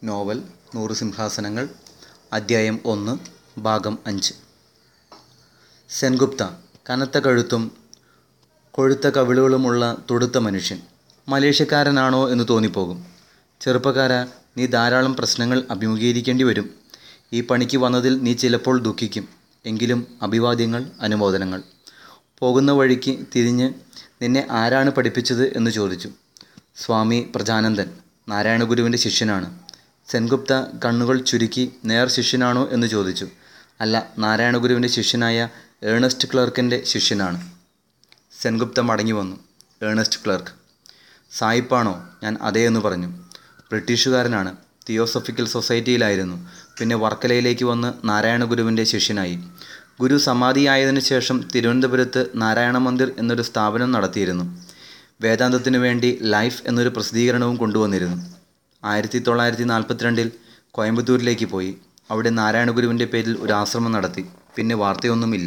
novel നൂറ് സിംഹാസനങ്ങൾ അദ്ധ്യായം ഒന്ന് ഭാഗം അഞ്ച് സെൻഗുപ്ത കനത്ത കഴുത്തും കൊഴുത്ത കവിളുകളുമുള്ള തുടുത്ത മനുഷ്യൻ മലേഷ്യക്കാരനാണോ എന്ന് തോന്നിപ്പോകും ചെറുപ്പക്കാര നീ ധാരാളം പ്രശ്നങ്ങൾ അഭിമുഖീകരിക്കേണ്ടി വരും ഈ പണിക്ക് വന്നതിൽ നീ ചിലപ്പോൾ ദുഃഖിക്കും എങ്കിലും അഭിവാദ്യങ്ങൾ അനുമോദനങ്ങൾ പോകുന്ന വഴിക്ക് തിരിഞ്ഞ് നിന്നെ ആരാണ് പഠിപ്പിച്ചത് എന്ന് ചോദിച്ചു സ്വാമി പ്രജാനന്ദൻ നാരായണഗുരുവിൻ്റെ ശിഷ്യനാണ് സെൻഗുപ്ത കണ്ണുകൾ ചുരുക്കി നേർ ശിഷ്യനാണോ എന്ന് ചോദിച്ചു അല്ല നാരായണഗുരുവിൻ്റെ ശിഷ്യനായ ഏണസ്റ്റ് ക്ലർക്കിൻ്റെ ശിഷ്യനാണ് സെൻഗുപ്ത മടങ്ങി വന്നു ഏണസ്റ്റ് ക്ലർക്ക് സായിപ്പാണോ ഞാൻ അതേ എന്ന് പറഞ്ഞു ബ്രിട്ടീഷുകാരനാണ് തിയോസഫിക്കൽ സൊസൈറ്റിയിലായിരുന്നു പിന്നെ വർക്കലയിലേക്ക് വന്ന് നാരായണ ഗുരുവിൻ്റെ ശിഷ്യനായി ഗുരു സമാധിയായതിനു ശേഷം തിരുവനന്തപുരത്ത് നാരായണ മന്ദിർ എന്നൊരു സ്ഥാപനം നടത്തിയിരുന്നു വേദാന്തത്തിനു വേണ്ടി ലൈഫ് എന്നൊരു പ്രസിദ്ധീകരണവും കൊണ്ടുവന്നിരുന്നു ആയിരത്തി തൊള്ളായിരത്തി നാൽപ്പത്തിരണ്ടിൽ കോയമ്പത്തൂരിലേക്ക് പോയി അവിടെ നാരായണ ഗുരുവിൻ്റെ പേരിൽ ഒരു ആശ്രമം നടത്തി പിന്നെ വാർത്തയൊന്നുമില്ല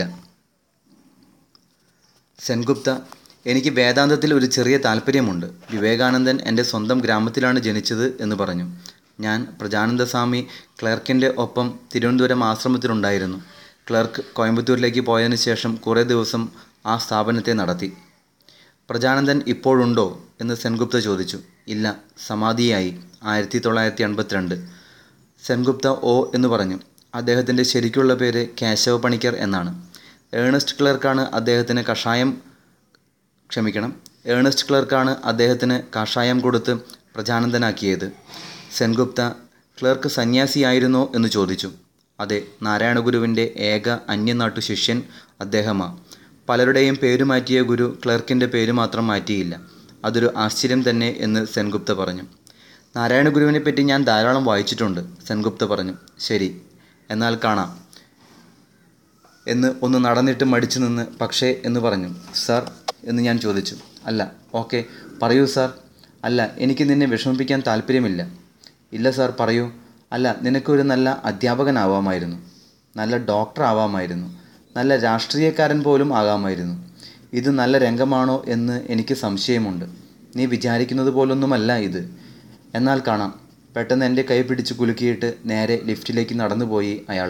സെൻഗുപ്ത എനിക്ക് വേദാന്തത്തിൽ ഒരു ചെറിയ താല്പര്യമുണ്ട് വിവേകാനന്ദൻ എൻ്റെ സ്വന്തം ഗ്രാമത്തിലാണ് ജനിച്ചത് എന്ന് പറഞ്ഞു ഞാൻ പ്രജാനന്ദസ്വാമി ക്ലർക്കിൻ്റെ ഒപ്പം തിരുവനന്തപുരം ആശ്രമത്തിലുണ്ടായിരുന്നു ക്ലർക്ക് കോയമ്പത്തൂരിലേക്ക് പോയതിനു ശേഷം കുറേ ദിവസം ആ സ്ഥാപനത്തെ നടത്തി പ്രജാനന്ദൻ ഇപ്പോഴുണ്ടോ എന്ന് സെൻഗുപ്ത ചോദിച്ചു ഇല്ല സമാധിയായി ആയിരത്തി തൊള്ളായിരത്തി എൺപത്തിരണ്ട് സെൻഗുപ്ത ഓ എന്ന് പറഞ്ഞു അദ്ദേഹത്തിൻ്റെ ശരിക്കുള്ള പേര് കേശവ പണിക്കർ എന്നാണ് ഏണസ്റ്റ് ക്ലർക്കാണ് അദ്ദേഹത്തിന് കഷായം ക്ഷമിക്കണം ഏണസ്റ്റ് ക്ലർക്കാണ് അദ്ദേഹത്തിന് കഷായം കൊടുത്ത് പ്രജാനന്ദനാക്കിയത് സെൻഗുപ്ത ക്ലർക്ക് സന്യാസിയായിരുന്നോ എന്ന് ചോദിച്ചു അതെ നാരായണഗുരുവിൻ്റെ ഏക അന്യനാട്ടു ശിഷ്യൻ അദ്ദേഹമാണ് പലരുടെയും പേര് മാറ്റിയ ഗുരു ക്ലർക്കിൻ്റെ പേര് മാത്രം മാറ്റിയില്ല അതൊരു ആശ്ചര്യം തന്നെ എന്ന് സെൻഗുപ്ത പറഞ്ഞു നാരായണ ഗുരുവിനെ പറ്റി ഞാൻ ധാരാളം വായിച്ചിട്ടുണ്ട് സെൻഗുപ്ത പറഞ്ഞു ശരി എന്നാൽ കാണാം എന്ന് ഒന്ന് നടന്നിട്ട് മടിച്ചു നിന്ന് പക്ഷേ എന്ന് പറഞ്ഞു സാർ എന്ന് ഞാൻ ചോദിച്ചു അല്ല ഓക്കെ പറയൂ സാർ അല്ല എനിക്ക് നിന്നെ വിഷമിപ്പിക്കാൻ താല്പര്യമില്ല ഇല്ല സാർ പറയൂ അല്ല നിനക്കൊരു നല്ല അധ്യാപകനാവാമായിരുന്നു നല്ല ഡോക്ടർ ആവാമായിരുന്നു നല്ല രാഷ്ട്രീയക്കാരൻ പോലും ആകാമായിരുന്നു ഇത് നല്ല രംഗമാണോ എന്ന് എനിക്ക് സംശയമുണ്ട് നീ വിചാരിക്കുന്നത് പോലൊന്നുമല്ല ഇത് എന്നാൽ കാണാം പെട്ടെന്ന് എൻ്റെ കൈ പിടിച്ച് കുലുക്കിയിട്ട് നേരെ ലിഫ്റ്റിലേക്ക് നടന്നുപോയി അയാൾ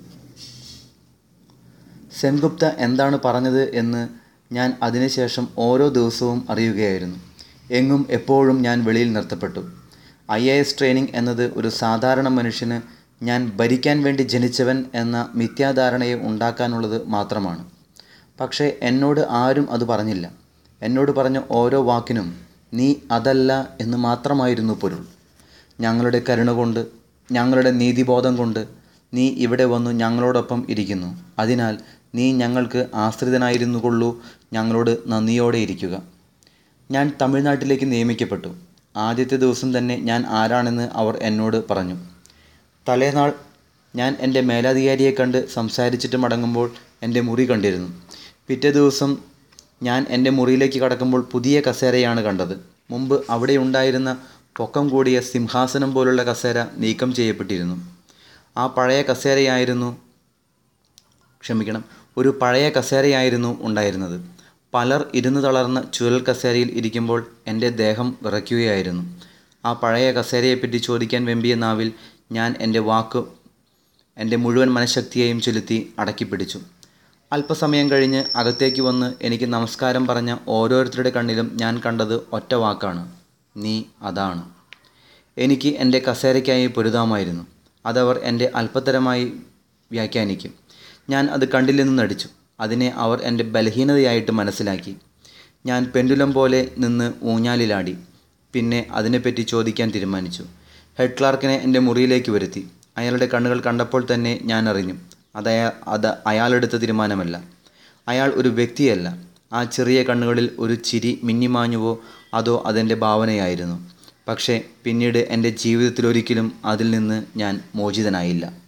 സെൻഗുപ്ത എന്താണ് പറഞ്ഞത് എന്ന് ഞാൻ അതിനുശേഷം ഓരോ ദിവസവും അറിയുകയായിരുന്നു എങ്ങും എപ്പോഴും ഞാൻ വെളിയിൽ നിർത്തപ്പെട്ടു ഐ എ എസ് ട്രെയിനിങ് എന്നത് ഒരു സാധാരണ മനുഷ്യന് ഞാൻ ഭരിക്കാൻ വേണ്ടി ജനിച്ചവൻ എന്ന മിഥ്യാധാരണയെ ഉണ്ടാക്കാനുള്ളത് മാത്രമാണ് പക്ഷേ എന്നോട് ആരും അത് പറഞ്ഞില്ല എന്നോട് പറഞ്ഞ ഓരോ വാക്കിനും നീ അതല്ല എന്ന് മാത്രമായിരുന്നു പൊരുൾ ഞങ്ങളുടെ കരുണ കൊണ്ട് ഞങ്ങളുടെ നീതിബോധം കൊണ്ട് നീ ഇവിടെ വന്നു ഞങ്ങളോടൊപ്പം ഇരിക്കുന്നു അതിനാൽ നീ ഞങ്ങൾക്ക് ആശ്രിതനായിരുന്നു കൊള്ളൂ ഞങ്ങളോട് നന്ദിയോടെ ഇരിക്കുക ഞാൻ തമിഴ്നാട്ടിലേക്ക് നിയമിക്കപ്പെട്ടു ആദ്യത്തെ ദിവസം തന്നെ ഞാൻ ആരാണെന്ന് അവർ എന്നോട് പറഞ്ഞു തലേനാൾ ഞാൻ എൻ്റെ മേലധികാരിയെ കണ്ട് സംസാരിച്ചിട്ട് മടങ്ങുമ്പോൾ എൻ്റെ മുറി കണ്ടിരുന്നു പിറ്റേ ദിവസം ഞാൻ എൻ്റെ മുറിയിലേക്ക് കടക്കുമ്പോൾ പുതിയ കസേരയാണ് കണ്ടത് മുമ്പ് അവിടെ ഉണ്ടായിരുന്ന പൊക്കം കൂടിയ സിംഹാസനം പോലുള്ള കസേര നീക്കം ചെയ്യപ്പെട്ടിരുന്നു ആ പഴയ കസേരയായിരുന്നു ക്ഷമിക്കണം ഒരു പഴയ കസേരയായിരുന്നു ഉണ്ടായിരുന്നത് പലർ ഇരുന്ന് തളർന്ന ചുഴൽ കസേരയിൽ ഇരിക്കുമ്പോൾ എൻ്റെ ദേഹം വിറയ്ക്കുകയായിരുന്നു ആ പഴയ കസേരയെപ്പറ്റി ചോദിക്കാൻ വെമ്പിയ നാവിൽ ഞാൻ എൻ്റെ വാക്ക് എൻ്റെ മുഴുവൻ മനഃശക്തിയെയും ചെലുത്തി അടക്കിപ്പിടിച്ചു അല്പസമയം കഴിഞ്ഞ് അകത്തേക്ക് വന്ന് എനിക്ക് നമസ്കാരം പറഞ്ഞ ഓരോരുത്തരുടെ കണ്ണിലും ഞാൻ കണ്ടത് ഒറ്റ വാക്കാണ് നീ അതാണ് എനിക്ക് എൻ്റെ കസേരയ്ക്കായി പൊരുതാമായിരുന്നു അതവർ എൻ്റെ അല്പത്തരമായി വ്യാഖ്യാനിക്കും ഞാൻ അത് കണ്ടില്ലെന്ന് നടിച്ചു അതിനെ അവർ എൻ്റെ ബലഹീനതയായിട്ട് മനസ്സിലാക്കി ഞാൻ പെൻഡുലം പോലെ നിന്ന് ഊഞ്ഞാലിലാടി പിന്നെ അതിനെപ്പറ്റി ചോദിക്കാൻ തീരുമാനിച്ചു ഹെഡ് ക്ലാർക്കിനെ എൻ്റെ മുറിയിലേക്ക് വരുത്തി അയാളുടെ കണ്ണുകൾ കണ്ടപ്പോൾ തന്നെ ഞാൻ അറിഞ്ഞു അതയാ അത് അയാളെടുത്ത തീരുമാനമല്ല അയാൾ ഒരു വ്യക്തിയല്ല ആ ചെറിയ കണ്ണുകളിൽ ഒരു ചിരി മിന്നിമാഞ്ഞുവോ അതോ അതെൻ്റെ ഭാവനയായിരുന്നു പക്ഷേ പിന്നീട് എൻ്റെ ജീവിതത്തിലൊരിക്കലും അതിൽ നിന്ന് ഞാൻ മോചിതനായില്ല